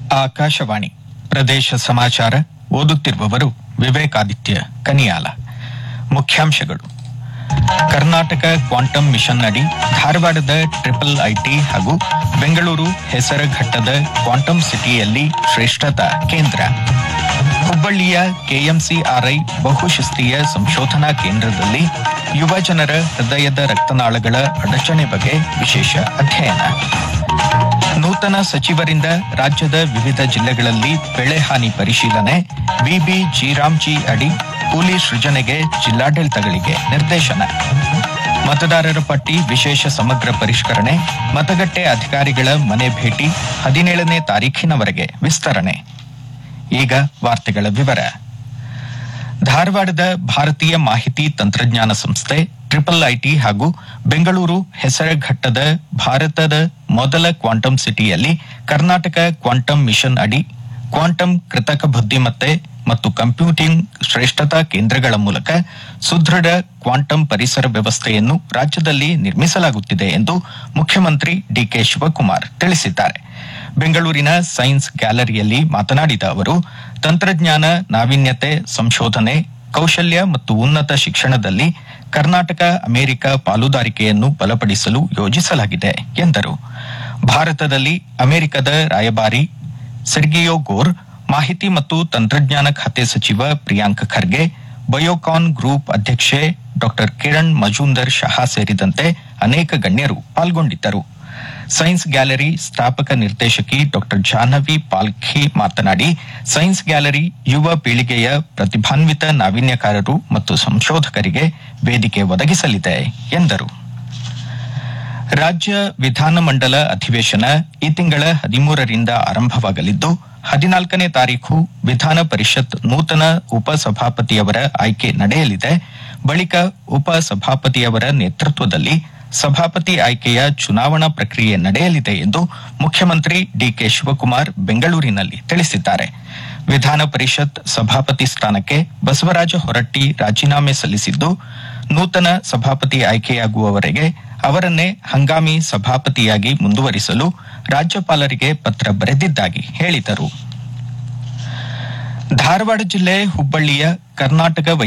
ಆಕಾಶವಾಣಿ ಪ್ರದೇಶ ಸಮಾಚಾರ ಓದುತ್ತಿರುವವರು ವಿವೇಕಾದಿತ್ಯ ಕನಿಯಾಲ ಮುಖ್ಯಾಂಶಗಳು ಕರ್ನಾಟಕ ಕ್ವಾಂಟಮ್ ಮಿಷನ್ ಅಡಿ ಧಾರವಾಡದ ಟ್ರಿಪಲ್ ಐಟಿ ಹಾಗೂ ಬೆಂಗಳೂರು ಹೆಸರಘಟ್ಟದ ಕ್ವಾಂಟಮ್ ಸಿಟಿಯಲ್ಲಿ ಶ್ರೇಷ್ಠತಾ ಕೇಂದ್ರ ಹುಬ್ಬಳ್ಳಿಯ ಕೆಎಂಸಿಆರ್ಐ ಬಹುಶಿಸ್ತೀಯ ಸಂಶೋಧನಾ ಕೇಂದ್ರದಲ್ಲಿ ಯುವ ಜನರ ಹೃದಯದ ರಕ್ತನಾಳಗಳ ಅಡಚಣೆ ಬಗ್ಗೆ ವಿಶೇಷ ಅಧ್ಯಯನ ನೂತನ ಸಚಿವರಿಂದ ರಾಜ್ಯದ ವಿವಿಧ ಜಿಲ್ಲೆಗಳಲ್ಲಿ ಬೆಳೆ ಹಾನಿ ಪರಿಶೀಲನೆ ವಿಬಿ ಜಿ ಅಡಿ ಕೂಲಿ ಸೃಜನೆಗೆ ಜಿಲ್ಲಾಡಳಿತಗಳಿಗೆ ನಿರ್ದೇಶನ ಮತದಾರರ ಪಟ್ಟಿ ವಿಶೇಷ ಸಮಗ್ರ ಪರಿಷ್ಕರಣೆ ಮತಗಟ್ಟೆ ಅಧಿಕಾರಿಗಳ ಮನೆ ಭೇಟಿ ಹದಿನೇಳನೇ ತಾರೀಖಿನವರೆಗೆ ವಿಸ್ತರಣೆ ಈಗ ವಾರ್ತೆಗಳ ವಿವರ ಧಾರವಾಡದ ಭಾರತೀಯ ಮಾಹಿತಿ ತಂತ್ರಜ್ಞಾನ ಸಂಸ್ಥೆ ಟ್ರಿಪಲ್ ಐಟಿ ಹಾಗೂ ಬೆಂಗಳೂರು ಹೆಸರಘಟ್ಟದ ಭಾರತದ ಮೊದಲ ಕ್ವಾಂಟಮ್ ಸಿಟಿಯಲ್ಲಿ ಕರ್ನಾಟಕ ಕ್ವಾಂಟಮ್ ಮಿಷನ್ ಅಡಿ ಕ್ವಾಂಟಮ್ ಕೃತಕ ಬುದ್ಧಿಮತ್ತೆ ಮತ್ತು ಕಂಪ್ಯೂಟಿಂಗ್ ಶ್ರೇಷ್ಠತಾ ಕೇಂದ್ರಗಳ ಮೂಲಕ ಸುದೃಢ ಕ್ವಾಂಟಮ್ ಪರಿಸರ ವ್ಯವಸ್ಥೆಯನ್ನು ರಾಜ್ಯದಲ್ಲಿ ನಿರ್ಮಿಸಲಾಗುತ್ತಿದೆ ಎಂದು ಮುಖ್ಯಮಂತ್ರಿ ಡಿಕೆ ಶಿವಕುಮಾರ್ ತಿಳಿಸಿದ್ದಾರೆ ಬೆಂಗಳೂರಿನ ಸೈನ್ಸ್ ಗ್ಯಾಲರಿಯಲ್ಲಿ ಮಾತನಾಡಿದ ಅವರು ತಂತ್ರಜ್ಞಾನ ನಾವೀನ್ಯತೆ ಸಂಶೋಧನೆ ಕೌಶಲ್ಯ ಮತ್ತು ಉನ್ನತ ಶಿಕ್ಷಣದಲ್ಲಿ ಕರ್ನಾಟಕ ಅಮೆರಿಕ ಪಾಲುದಾರಿಕೆಯನ್ನು ಬಲಪಡಿಸಲು ಯೋಜಿಸಲಾಗಿದೆ ಎಂದರು ಭಾರತದಲ್ಲಿ ಅಮೆರಿಕದ ರಾಯಭಾರಿ ಸೆರ್ಗಿಯೋ ಗೋರ್ ಮಾಹಿತಿ ಮತ್ತು ತಂತ್ರಜ್ಞಾನ ಖಾತೆ ಸಚಿವ ಪ್ರಿಯಾಂಕ್ ಖರ್ಗೆ ಬಯೋಕಾನ್ ಗ್ರೂಪ್ ಅಧ್ಯಕ್ಷೆ ಡಾ ಕಿರಣ್ ಮಜೂಂದರ್ ಶಹಾ ಸೇರಿದಂತೆ ಅನೇಕ ಗಣ್ಯರು ಪಾಲ್ಗೊಂಡಿದ್ದರು ಸೈನ್ಸ್ ಗ್ಯಾಲರಿ ಸ್ಥಾಪಕ ನಿರ್ದೇಶಕಿ ಡಾ ಜಾಹ್ನವಿ ಪಾಲ್ಖಿ ಮಾತನಾಡಿ ಸೈನ್ಸ್ ಗ್ಯಾಲರಿ ಯುವ ಪೀಳಿಗೆಯ ಪ್ರತಿಭಾನ್ವಿತ ನಾವೀನ್ಯಕಾರರು ಮತ್ತು ಸಂಶೋಧಕರಿಗೆ ವೇದಿಕೆ ಒದಗಿಸಲಿದೆ ಎಂದರು ರಾಜ್ಯ ವಿಧಾನಮಂಡಲ ಅಧಿವೇಶನ ಈ ತಿಂಗಳ ಹದಿಮೂರರಿಂದ ಆರಂಭವಾಗಲಿದ್ದು ಹದಿನಾಲ್ಕನೇ ತಾರೀಖು ವಿಧಾನ ಪರಿಷತ್ ನೂತನ ಉಪಸಭಾಪತಿಯವರ ಆಯ್ಕೆ ನಡೆಯಲಿದೆ ಬಳಿಕ ಉಪಸಭಾಪತಿಯವರ ನೇತೃತ್ವದಲ್ಲಿ ಸಭಾಪತಿ ಆಯ್ಕೆಯ ಚುನಾವಣಾ ಪ್ರಕ್ರಿಯೆ ನಡೆಯಲಿದೆ ಎಂದು ಮುಖ್ಯಮಂತ್ರಿ ಡಿಕೆ ಶಿವಕುಮಾರ್ ಬೆಂಗಳೂರಿನಲ್ಲಿ ತಿಳಿಸಿದ್ದಾರೆ ವಿಧಾನ ಪರಿಷತ್ ಸಭಾಪತಿ ಸ್ಥಾನಕ್ಕೆ ಬಸವರಾಜ ಹೊರಟ್ಟಿ ರಾಜೀನಾಮೆ ಸಲ್ಲಿಸಿದ್ದು ನೂತನ ಸಭಾಪತಿ ಆಯ್ಕೆಯಾಗುವವರೆಗೆ ಅವರನ್ನೇ ಹಂಗಾಮಿ ಸಭಾಪತಿಯಾಗಿ ಮುಂದುವರಿಸಲು ರಾಜ್ಯಪಾಲರಿಗೆ ಪತ್ರ ಬರೆದಿದ್ದಾಗಿ ಹೇಳಿದರು ಧಾರವಾಡ ಜಿಲ್ಲೆ ಹುಬ್ಬಳ್ಳಿಯ ಕರ್ನಾಟಕ